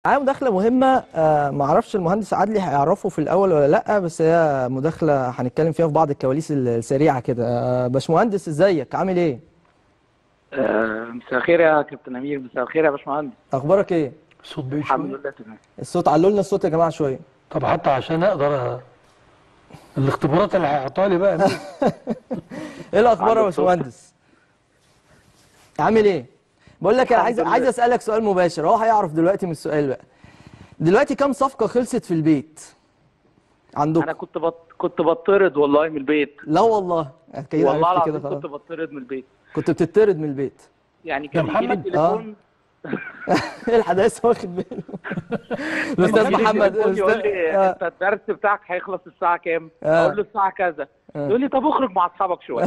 معايا مداخلة مهمة آه، معرفش المهندس عدلي هيعرفه في الأول ولا لأ بس هي مداخلة هنتكلم فيها في بعض الكواليس السريعة كده آه، باشمهندس ازيك عامل ايه؟ آه، مساء الخير يا كابتن امير مساء الخير يا باشمهندس أخبارك ايه؟ الصوت بعيد الحمد شويه لله تمام الصوت علوا لنا الصوت يا جماعة شوية طب حتى عشان اقدر أ- الاختبارات اللي هيحطها لي بقى مين؟ ايه الأخبار يا عندك صوت؟ باشمهندس؟ عامل ايه؟ بقول لك أنا الحمد عايز لله. عايز أسألك سؤال مباشر هو هيعرف دلوقتي من السؤال بقى دلوقتي كام صفقة خلصت في البيت؟ انا عندكم؟ كنت بط... كنت بطرد والله من البيت لا والله كده والله عرفت العظيم كده خلاص كنت بطرد من البيت كنت بتطرد من البيت يعني يا كان يجي لي محمد؟ تليفون ايه الحداثة واخد باله الأستاذ يجي لي محمد تليفون يقول لي آه. انت الدرس بتاعك هيخلص الساعه كام؟ آه. اقول له الساعه كذا آه. يقول لي طب اخرج مع اصحابك شويه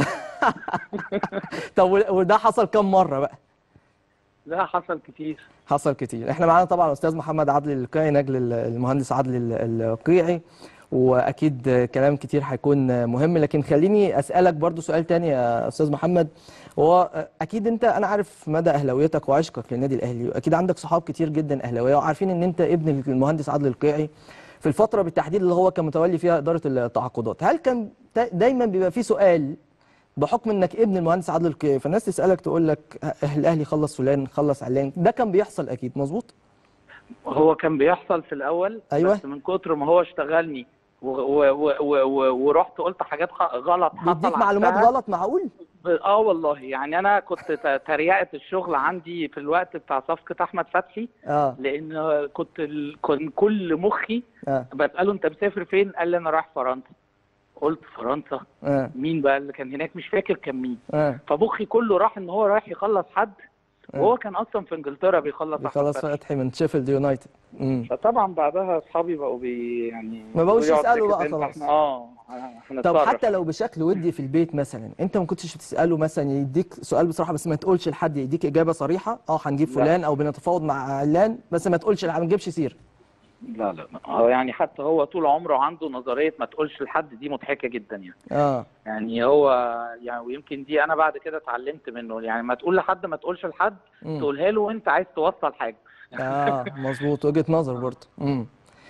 طب و- وده حصل كام مرة بقى؟ لا حصل كتير حصل كتير احنا معانا طبعا الاستاذ محمد عدلي القيعي نجل ال- المهندس عدلي ال- القيعي واكيد كلام كتير هيكون مهم لكن خليني اسالك برضو سؤال تاني يا استاذ محمد هو اكيد انت انا عارف مدى اهلاويتك وعشقك للنادي الاهلي واكيد عندك صحاب كتير جدا اهلاويه وعارفين ان انت ابن المهندس عدلي القيعي في الفتره بالتحديد اللي هو كان متولي فيها اداره التعاقدات هل كان دا- دايما بيبقى في سؤال بحكم انك ابن المهندس عادل القيعي فالناس تسالك تقول لك ه- الاهلي خلص فلان خلص علان ده كان بيحصل اكيد مظبوط هو كان بيحصل في الاول أيوة. بس من كتر ما هو اشتغلني و... و... و... و... و... ورحت قلت حاجات خ- غلط حصل بيديك معلومات عكسها. غلط معقول ب- اه والله يعني انا كنت ت- تريقه الشغل عندي في الوقت بتاع صفقه احمد فتحي اه لان كنت ال... كان كل مخي اه بساله انت مسافر فين قال لي انا رايح فرنسا قلت فرنسا اه مين بقى اللي كان هناك مش فاكر كان مين اه فمخي كله راح ان هو رايح يخلص حد وهو كان اصلا في انجلترا بيخلص احمد بيخلص فتحي فتحي من شيفيلد يونايتد امم فطبعا بعدها اصحابي بقوا بي يعني ما بقوش بيقعدوا يسألوا كده، بقى انت خلاص. احنا اه طب هنتصرف. حتى لو بشكل ودي في البيت مثلا انت ما كنتش بتساله مثلا يديك سؤال بصراحه بس ما تقولش لحد يديك اجابه صريحه اه هنجيب لا. فلان او بنتفاوض مع علان بس ما تقولش ما تجيبش سيره لا لا لا. هو يعني حتى هو طول عمره عنده نظريه ما تقولش لحد دي مضحكه جدا يعني اه يعني هو يعني ويمكن دي انا بعد كده اتعلمت منه يعني ما تقول لحد ما تقولش لحد مم. تقولها له وانت عايز توصل حاجه اه مظبوط وجهه نظر برضه امم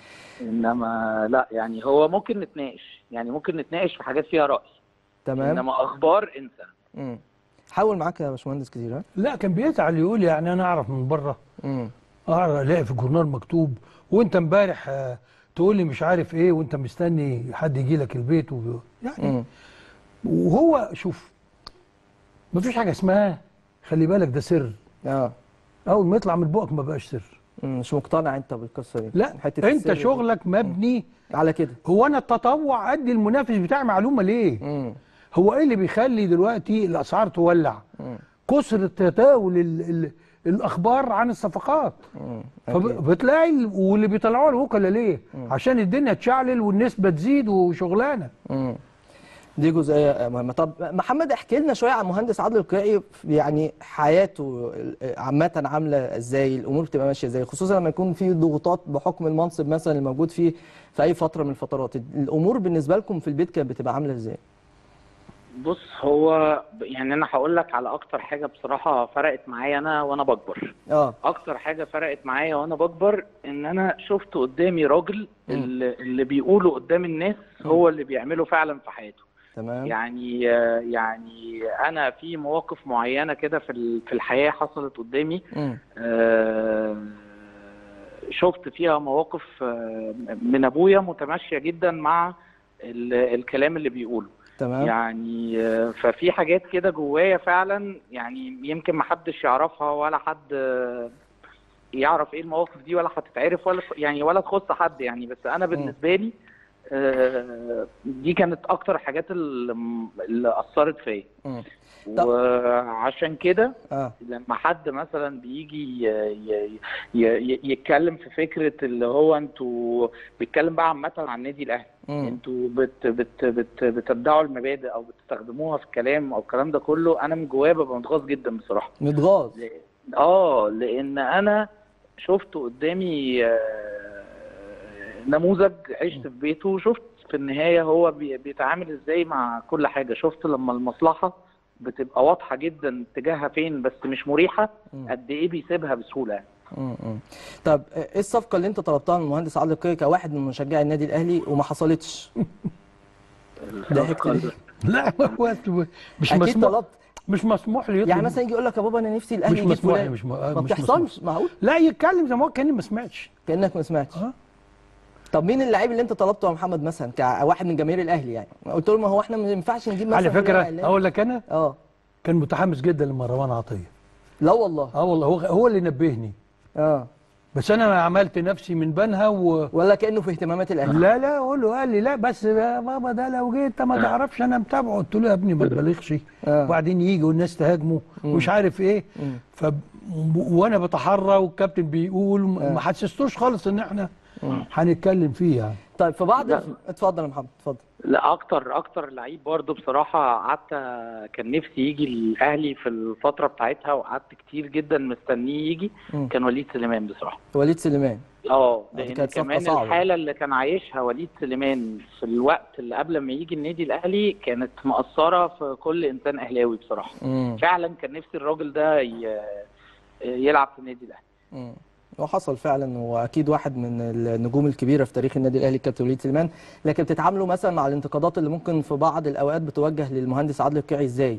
انما لا يعني هو ممكن نتناقش يعني ممكن نتناقش في حاجات فيها راي تمام انما اخبار انسى امم حاول معاك يا باشمهندس كتير ها لا كان بيزعل يقول يعني انا اعرف من بره امم اعرف الاقي في الجورنال مكتوب وانت امبارح آه، تقول لي مش عارف ايه وانت مستني حد يجي لك البيت و... يعني امم وهو شوف مفيش حاجه اسمها خلي بالك ده سر اه اول ما يطلع من بقك ما بقاش سر مم، مش مقتنع انت بالقصه دي لا حتة انت السر دي. شغلك مبني على كده هو انا التطوع ادي المنافس بتاعي معلومه ليه امم هو ايه اللي بيخلي دلوقتي الاسعار تولع مم. كثر تداول ال ال الاخبار عن الصفقات امم أكيد. فبتلاقي ال- واللي بيطلعوها الوكلاء ليه عشان الدنيا تشعلل والنسبه تزيد وشغلانه مم. دي جزئيه مهمه طب محمد احكي لنا شويه عن مهندس عادل القيعي يعني حياته عامه عامله ازاي الامور بتبقى ماشيه ازاي خصوصا لما يكون في ضغوطات بحكم المنصب مثلا الموجود فيه في اي فتره من الفترات الامور بالنسبه لكم في البيت كانت بتبقى عامله ازاي بص هو يعني انا هقول لك على اكتر حاجه بصراحه فرقت معايا انا وانا بكبر اه اكتر حاجه فرقت معايا وانا بكبر ان انا شفت قدامي راجل اللي, اللي بيقوله قدام الناس هو اللي بيعمله فعلا في حياته تمام يعني آه، يعني انا في مواقف معينه كده في ال- في الحياه حصلت قدامي مم. آه، شفت فيها مواقف آه، من ابويا متماشيه جدا مع ال- الكلام اللي بيقوله تمام يعني آه، ففي حاجات كده جوايا فعلا يعني يمكن ما حدش يعرفها ولا حد آه، يعرف ايه المواقف دي ولا هتتعرف ولا يعني ولا تخص حد يعني بس انا بالنسبه لي آه، دي كانت اكتر حاجات اللي اللي اثرت فيا مم. طب- وعشان كده اه لما حد مثلا بيجي ي- ي- ي- ي- يتكلم في فكره اللي هو انتوا بيتكلم بقى عامه عن النادي الاهلي مم. انتوا بت بت بت بتبدعوا المبادئ او بتستخدموها في الكلام او الكلام ده كله انا من جوايا ببقى متغاظ جدا بصراحه متغاظ لأن- اه لان انا شفت قدامي آه، نموذج عشت في بيته وشفت في النهايه هو بي- بيتعامل ازاي مع كل حاجه شفت لما المصلحه بتبقى واضحه جدا اتجاهها فين بس مش مريحه مم. قد ايه بيسيبها بسهوله يعني مم. مم. طب ايه الصفقه اللي انت طلبتها من المهندس عادل القيعي كواحد من مشجعي النادي الاهلي وما حصلتش ضحكت ليه؟ لا هو مش اكيد مسموح طلبت مش مسموح لي يطلب يعني مثلا يجي يقول لك يا بابا انا نفسي الاهلي مش يجيب مسموح لي فلان مش م- ما مش بتحصلش معقول لا يتكلم زي ما هو كاني ما سمعتش كانك ما سمعتش اه طب مين اللعيب اللي انت طلبته يا محمد مثلا كواحد من جماهير الاهلي يعني قلت له ما هو احنا ما ينفعش نجيب مثلا على فلان فكره إعلامي. اقول لك انا اه كان متحمس جدا لمروان عطيه لا والله اه والله هو هو اللي نبهني اه بس انا عملت نفسي من بنها و ولا كانه في اهتمامات الاهلي لا لا اقول له قال لي لا بس يا بابا ده لو جيت انت ما تعرفش انا متابعه قلت له يا ابني ما تبالغش آه. وبعدين يجي والناس تهاجمه ومش عارف ايه مم. ف وانا بتحرى والكابتن بيقول ما حسستوش خالص ان احنا هنتكلم فيه يعني طيب في بعض لا. اتفضل يا محمد اتفضل لا اكتر اكتر لعيب برضه بصراحه قعدت كان نفسي يجي الاهلي في الفتره بتاعتها وقعدت كتير جدا مستنيه يجي مم. كان وليد سليمان بصراحه وليد سليمان اه دي لان كانت صفقة كمان صعبة. الحاله اللي كان عايشها وليد سليمان في الوقت اللي قبل ما يجي النادي الاهلي كانت مأثره في كل انسان اهلاوي بصراحه امم فعلا كان نفسي الراجل ده ي- يلعب في النادي الاهلي امم وحصل فعلا واكيد واحد من النجوم الكبيره في تاريخ النادي الاهلي الكابتن وليد سليمان لكن بتتعاملوا مثلا مع الانتقادات اللي ممكن في بعض الاوقات بتوجه للمهندس عادل القيعي ازاي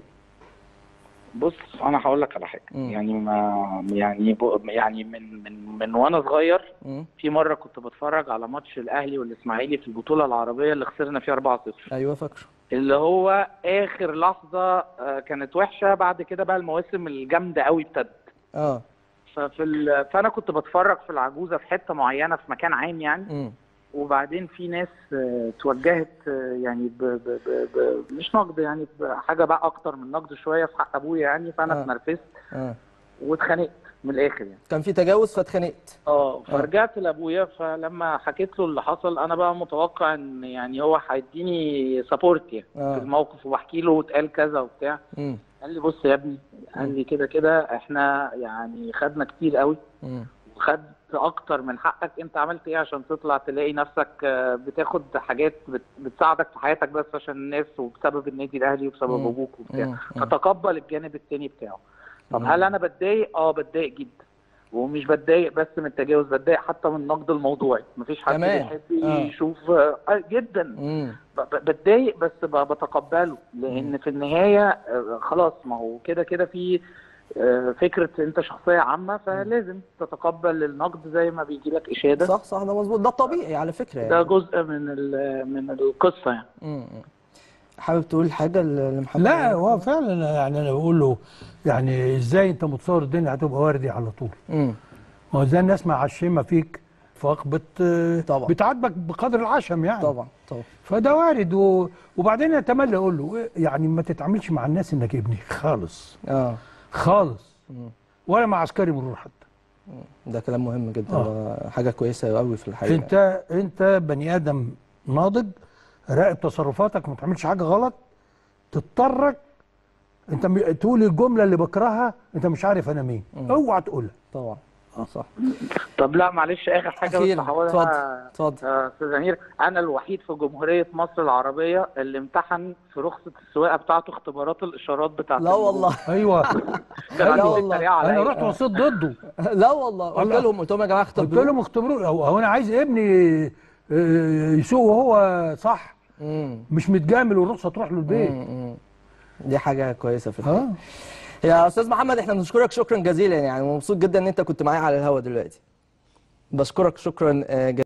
بص انا هقول لك على حاجه مم. يعني ما يعني ب- يعني من من من وانا صغير امم في مره كنت بتفرج على ماتش الاهلي والاسماعيلي في البطوله العربيه اللي خسرنا فيها 4-0 ايوه فاكره اللي هو اخر لحظه آه، كانت وحشه بعد كده بقى المواسم الجامده قوي ابتدت اه ففي ال... فانا كنت بتفرج في العجوزه في حته معينه في مكان عام يعني امم وبعدين في ناس آه، توجهت آه، يعني ب... ب... ب... ب... مش نقد يعني بحاجه بقى اكتر من نقد شويه في حق ابويا يعني فانا آه. اتنرفزت اه واتخانقت من الاخر يعني كان في تجاوز فاتخانقت اه فرجعت لابويا فلما حكيت له اللي حصل انا بقى متوقع ان يعني هو هيديني سبورت يعني آه. في الموقف وبحكي له واتقال كذا وبتاع امم قال لي بص يا ابني قال لي كده كده احنا يعني خدنا كتير قوي امم وخدت اكتر من حقك انت عملت ايه عشان تطلع تلاقي نفسك آه، بتاخد حاجات بت- بتساعدك في حياتك بس عشان الناس وبسبب النادي الاهلي وبسبب مم. ابوك وبتاع مم. فتقبل الجانب التاني بتاعه طب مم. هل انا بتضايق اه بتضايق جدا ومش بتضايق بس من التجاوز بتضايق حتى من النقد الموضوعي مفيش حد كمان. بيحب آه. يشوف آه آه، جدا امم ب- ب- بتضايق بس ب- بتقبله لان في النهايه آه، خلاص ما هو كده كده في آه، فكره انت شخصيه عامه فلازم تتقبل النقد زي ما بيجي لك اشاده صح صح ده مظبوط ده الطبيعي على فكره ده يعني جزء من ال- من القصه يعني امم حابب تقول حاجه ل- لمحمد لا هو فعلا يعني انا بقول له يعني ازاي انت متصور الدنيا هتبقى وردي على طول امم ما هو ازاي الناس معشمه فيك فبت طبعا. بتعاتبك بقدر العشم يعني طبعا طبعا فده وارد و... وبعدين اتمنى اقول له إيه، يعني ما تتعاملش مع الناس انك ابني خالص اه خالص مم. ولا مع عسكري مرور حتى ده كلام مهم جدا آه. ده حاجه كويسه قوي في الحقيقه انت انت بني ادم ناضج راقب تصرفاتك ما تعملش حاجه غلط تضطرك انت م- تقول الجمله اللي بكرهها انت مش عارف انا مين اوعى تقولها طبعا صح طب لا معلش اخر حاجه أخيراً، بس هقولها اتفضل، اتفضل. آه، استاذ امير انا الوحيد في جمهوريه مصر العربيه اللي امتحن في رخصه السواقه بتاعته اختبارات الاشارات بتاعته لا والله ايوه كان لا عندهم والله. التريقة عليا. انا رحت وصيت ضده لا والله قلت والله. لهم قلت لهم يا جماعه قلت اختبروا لهم اختبروا هو هو انا عايز ابني آه، يسوق وهو صح امم مش متجامل والرخصه تروح له البيت امم دي حاجه كويسه في الحقيقه اه يا استاذ محمد احنا بنشكرك شكرا جزيلا يعني مبسوط جدا ان انت كنت معايا على الهوا دلوقتي بشكرك شكرا آه،